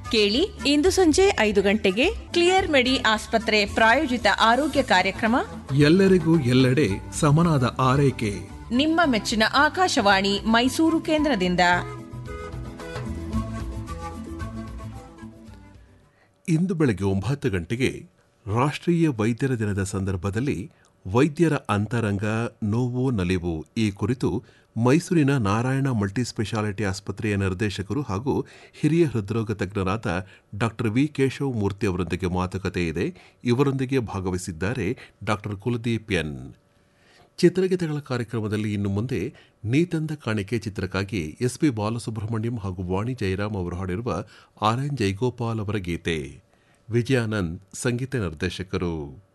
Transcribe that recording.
ಕೇಳಿ ಇಂದು ಸಂಜೆ ಐದು ಗಂಟೆಗೆ ಕ್ಲಿಯರ್ ಮೆಡಿ ಆಸ್ಪತ್ರೆ ಪ್ರಾಯೋಜಿತ ಆರೋಗ್ಯ ಕಾರ್ಯಕ್ರಮ ಎಲ್ಲರಿಗೂ ಎಲ್ಲೆಡೆ ಸಮನಾದ ಆರೈಕೆ ನಿಮ್ಮ ಮೆಚ್ಚಿನ ಆಕಾಶವಾಣಿ ಮೈಸೂರು ಕೇಂದ್ರದಿಂದ ಇಂದು ಬೆಳಗ್ಗೆ ಒಂಬತ್ತು ಗಂಟೆಗೆ ರಾಷ್ಟ್ರೀಯ ವೈದ್ಯರ ದಿನದ ಸಂದರ್ಭದಲ್ಲಿ ವೈದ್ಯರ ಅಂತರಂಗ ನೋವು ನಲಿವು ಈ ಕುರಿತು ಮೈಸೂರಿನ ನಾರಾಯಣ ಮಲ್ಟಿ ಸ್ಪೆಷಾಲಿಟಿ ಆಸ್ಪತ್ರೆಯ ನಿರ್ದೇಶಕರು ಹಾಗೂ ಹಿರಿಯ ಹೃದ್ರೋಗ ತಜ್ಞರಾದ ಡಾಕ್ಟರ್ ವಿ ಕೇಶವ್ ಮೂರ್ತಿ ಅವರೊಂದಿಗೆ ಮಾತುಕತೆ ಇದೆ ಇವರೊಂದಿಗೆ ಭಾಗವಹಿಸಿದ್ದಾರೆ ಡಾಕ್ಟರ್ ಕುಲದೀಪ್ ಎನ್ ಚಿತ್ರಗೀತೆಗಳ ಕಾರ್ಯಕ್ರಮದಲ್ಲಿ ಇನ್ನು ಮುಂದೆ ನೀತಂದ ಕಾಣಿಕೆ ಚಿತ್ರಕ್ಕಾಗಿ ಎಸ್ ಪಿ ಬಾಲಸುಬ್ರಹ್ಮಣ್ಯಂ ಹಾಗೂ ವಾಣಿ ಜಯರಾಮ್ ಅವರು ಹಾಡಿರುವ ಆರ್ ಎನ್ ಜೈಗೋಪಾಲ್ ಅವರ ಗೀತೆ ವಿಜಯಾನಂದ್ ಸಂಗೀತ ನಿರ್ದೇಶಕರು